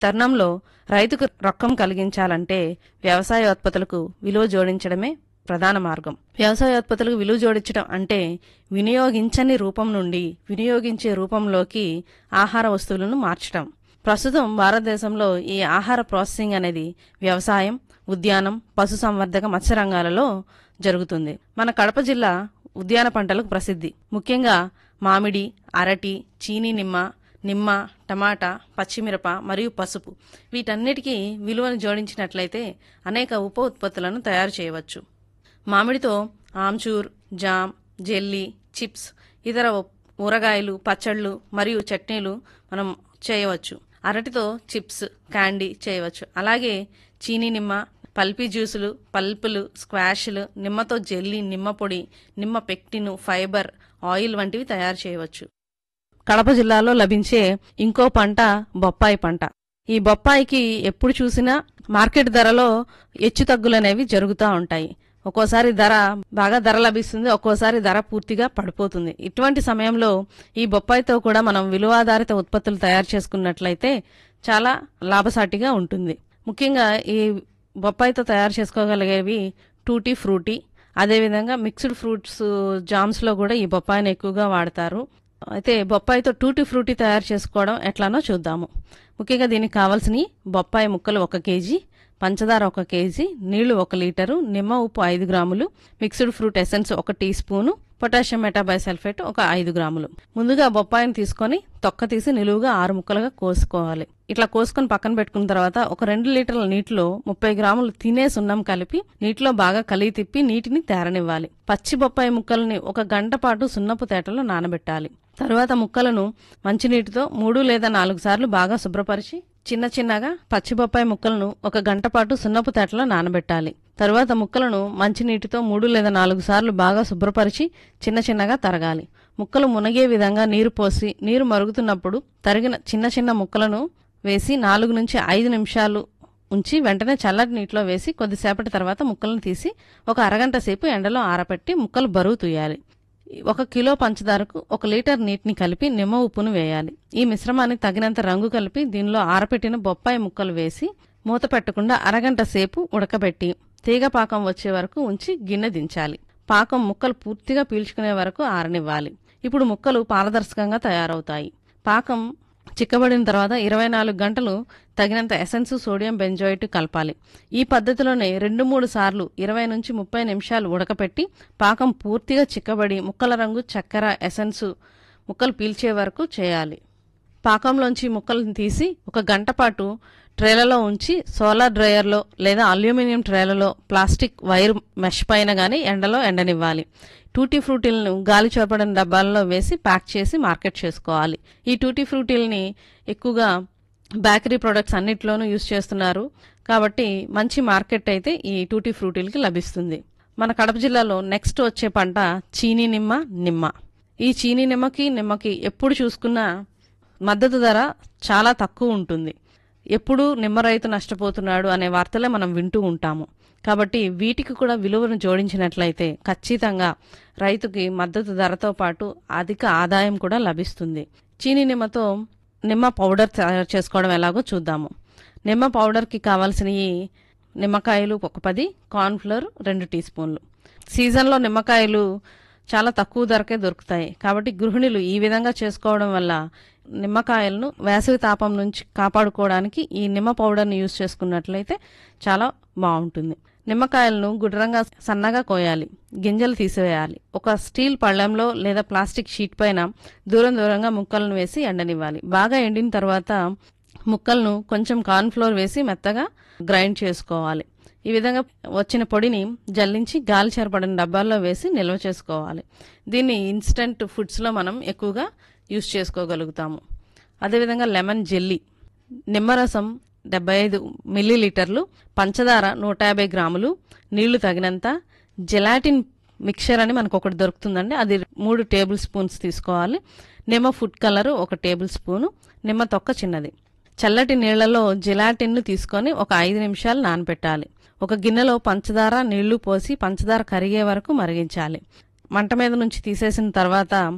తరుణంలో రైతుకు రొక్కం కలిగించాలంటే వ్యవసాయోత్పత్తులకు విలువ జోడించడమే ప్రధాన మార్గం వ్యవసాయోత్పత్తులకు విలువ జోడించడం అంటే వినియోగించని రూపం నుండి వినియోగించే రూపంలోకి ఆహార వస్తువులను మార్చడం ప్రస్తుతం భారతదేశంలో ఈ ఆహార ప్రాసెసింగ్ అనేది వ్యవసాయం ఉద్యానం పశుసంవర్ధక మత్స్య రంగాలలో జరుగుతుంది మన కడప జిల్లా ఉద్యాన పంటలకు ప్రసిద్ధి ముఖ్యంగా మామిడి అరటి చీనీ నిమ్మ నిమ్మ టమాటా పచ్చిమిరప మరియు పసుపు వీటన్నిటికీ విలువను జోడించినట్లయితే అనేక ఉప ఉత్పత్తులను తయారు చేయవచ్చు మామిడితో ఆమ్చూర్ జామ్ జెల్లీ చిప్స్ ఇతర ఉప్- ఊరగాయలు పచ్చళ్ళు మరియు చట్నీలు మనం చేయవచ్చు అరటితో చిప్స్ క్యాండీ చేయవచ్చు అలాగే చీనీ నిమ్మ పల్పీ జ్యూసులు పల్పులు స్క్వాష్లు నిమ్మతో జెల్లీ నిమ్మ పొడి నిమ్మ పెక్టిను ఫైబర్ ఆయిల్ వంటివి తయారు చేయవచ్చు కడప జిల్లాలో లభించే ఇంకో పంట బొప్పాయి పంట ఈ బొప్పాయికి ఎప్పుడు చూసినా మార్కెట్ ధరలో హెచ్చుతగ్గులనేవి జరుగుతూ ఉంటాయి ఒక్కోసారి ధర బాగా ధర లభిస్తుంది ఒక్కోసారి ధర పూర్తిగా పడిపోతుంది ఇటువంటి సమయంలో ఈ బొప్పాయితో కూడా మనం విలువాధారిత ఉత్పత్తులు తయారు చేసుకున్నట్లయితే చాలా లాభసాటిగా ఉంటుంది ముఖ్యంగా ఈ బొప్పాయితో తయారు చేసుకోగలిగేవి టూటీ ఫ్రూటీ అదేవిధంగా మిక్స్డ్ ఫ్రూట్స్ జామ్స్లో కూడా ఈ బొప్పాయిని ఎక్కువగా వాడతారు అయితే బొప్పాయితో టూటీ ఫ్రూటీ తయారు చేసుకోవడం ఎట్లానో చూద్దాము ముఖ్యంగా దీనికి కావాల్సినవి బొప్పాయి ముక్కలు ఒక కేజీ పంచదార ఒక కేజీ నీళ్లు ఒక లీటరు నిమ్మ ఉప్పు ఐదు గ్రాములు మిక్స్డ్ ఫ్రూట్ ఎసెన్స్ ఒక టీ స్పూను పొటాషియం మెటాబైసల్ఫేట్ ఒక ఐదు గ్రాములు ముందుగా బొప్పాయిని తీసుకొని తొక్క తీసి నిలువుగా ఆరు ముక్కలుగా కోసుకోవాలి ఇట్లా కోసుకొని పక్కన పెట్టుకున్న తర్వాత ఒక రెండు లీటర్ల నీటిలో ముప్పై గ్రాములు తినే సున్నం కలిపి నీటిలో బాగా కలిగి తిప్పి నీటిని తేరనివ్వాలి పచ్చి బొప్పాయి ముక్కల్ని ఒక గంట పాటు సున్నపు తేటలో నానబెట్టాలి తర్వాత ముక్కలను మంచినీటితో మూడు లేదా నాలుగు సార్లు బాగా శుభ్రపరిచి చిన్న చిన్నగా పచ్చి బొప్పాయి ముక్కలను ఒక గంట పాటు సున్నపు తేటలో నానబెట్టాలి తరువాత ముక్కలను మంచినీటితో మూడు లేదా నాలుగు సార్లు బాగా శుభ్రపరిచి చిన్న చిన్నగా తరగాలి ముక్కలు మునగే విధంగా నీరు పోసి నీరు మరుగుతున్నప్పుడు తరిగిన చిన్న చిన్న ముక్కలను వేసి నాలుగు నుంచి ఐదు నిమిషాలు ఉంచి వెంటనే చల్లటి నీటిలో వేసి కొద్దిసేపటి తర్వాత ముక్కలను తీసి ఒక అరగంట సేపు ఎండలో ఆరబెట్టి ముక్కలు బరువు తూయాలి ఒక కిలో పంచదారకు ఒక లీటర్ నీటిని కలిపి నిమ్మ ఉప్పును వేయాలి ఈ మిశ్రమాన్ని తగినంత రంగు కలిపి దీనిలో ఆరపెట్టిన బొప్పాయి ముక్కలు వేసి మూత పెట్టకుండా అరగంట సేపు ఉడకబెట్టి తీగ పాకం వచ్చే వరకు ఉంచి గిన్నె దించాలి పాకం ముక్కలు పూర్తిగా పీల్చుకునే వరకు ఆరనివ్వాలి ఇప్పుడు ముక్కలు పారదర్శకంగా తయారవుతాయి పాకం చిక్కబడిన తర్వాత ఇరవై నాలుగు గంటలు తగినంత ఎసెన్స్ సోడియం బెంజోయిట్ కలపాలి ఈ పద్ధతిలోనే రెండు మూడు సార్లు ఇరవై నుంచి ముప్పై నిమిషాలు ఉడకపెట్టి పాకం పూర్తిగా చిక్కబడి ముక్కల రంగు చక్కెర ఎసెన్స్ ముక్కలు పీల్చే వరకు చేయాలి పాకంలోంచి ముక్కలను తీసి ఒక గంట పాటు ట్రేలలో ఉంచి సోలార్ డ్రైయర్లో లేదా అల్యూమినియం ట్రేలలో ప్లాస్టిక్ వైర్ మెష్ పైన గానీ ఎండలో ఎండనివ్వాలి టూటీ ఫ్రూటీలను గాలి చొరపడిన డబ్బాలలో వేసి ప్యాక్ చేసి మార్కెట్ చేసుకోవాలి ఈ టూటీ ఫ్రూటీల్ని ఎక్కువగా బేకరీ ప్రొడక్ట్స్ అన్నిట్లోనూ యూస్ చేస్తున్నారు కాబట్టి మంచి మార్కెట్ అయితే ఈ టూటీ ఫ్రూటీలకి లభిస్తుంది మన కడప జిల్లాలో నెక్స్ట్ వచ్చే పంట చీనీ నిమ్మ నిమ్మ ఈ చీనీ నిమ్మకి నిమ్మకి ఎప్పుడు చూసుకున్నా మద్దతు ధర చాలా తక్కువ ఉంటుంది ఎప్పుడు నిమ్మ రైతు నష్టపోతున్నాడు అనే వార్తలే మనం వింటూ ఉంటాము కాబట్టి వీటికి కూడా విలువను జోడించినట్లయితే ఖచ్చితంగా రైతుకి మద్దతు ధరతో పాటు అధిక ఆదాయం కూడా లభిస్తుంది చీనీ నిమ్మతో నిమ్మ పౌడర్ తయారు చేసుకోవడం ఎలాగో చూద్దాము నిమ్మ పౌడర్కి కావాల్సినవి నిమ్మకాయలు ఒక పది కార్న్ఫ్లోర్ రెండు టీ స్పూన్లు సీజన్లో నిమ్మకాయలు చాలా తక్కువ ధరకే దొరుకుతాయి కాబట్టి గృహిణులు ఈ విధంగా చేసుకోవడం వల్ల నిమ్మకాయలను వేసవి తాపం నుంచి కాపాడుకోవడానికి ఈ నిమ్మ పౌడర్ని యూజ్ చేసుకున్నట్లయితే చాలా బాగుంటుంది నిమ్మకాయలను గుడ్రంగా సన్నగా కోయాలి గింజలు తీసివేయాలి ఒక స్టీల్ పళ్ళెంలో లేదా ప్లాస్టిక్ షీట్ పైన దూరం దూరంగా ముక్కలను వేసి ఎండనివ్వాలి బాగా ఎండిన తర్వాత ముక్కలను కొంచెం కార్న్ఫ్లోర్ వేసి మెత్తగా గ్రైండ్ చేసుకోవాలి ఈ విధంగా వచ్చిన పొడిని జల్లించి గాలి చెరపడిన డబ్బాల్లో వేసి నిల్వ చేసుకోవాలి దీన్ని ఇన్స్టెంట్ ఫుడ్స్లో మనం ఎక్కువగా యూస్ చేసుకోగలుగుతాము అదేవిధంగా లెమన్ జెల్లీ నిమ్మరసం డెబ్బై ఐదు మిల్లీలీటర్లు పంచదార నూట యాభై గ్రాములు నీళ్లు తగినంత జెలాటిన్ మిక్చర్ అని మనకు ఒకటి దొరుకుతుందండి అది మూడు టేబుల్ స్పూన్స్ తీసుకోవాలి నిమ్మ ఫుడ్ కలర్ ఒక టేబుల్ స్పూను నిమ్మ తొక్క చిన్నది చల్లటి నీళ్లలో జిలాటిన్ను తీసుకొని ఒక ఐదు నిమిషాలు నానబెట్టాలి ఒక గిన్నెలో పంచదార నీళ్లు పోసి పంచదార కరిగే వరకు మరిగించాలి మంట మీద నుంచి తీసేసిన తర్వాత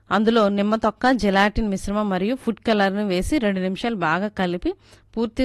అందులో నిమ్మ తొక్క జెలాటిన్ మిశ్రమం మరియు ఫుడ్ కలర్ను వేసి రెండు నిమిషాలు బాగా కలిపి పూర్తి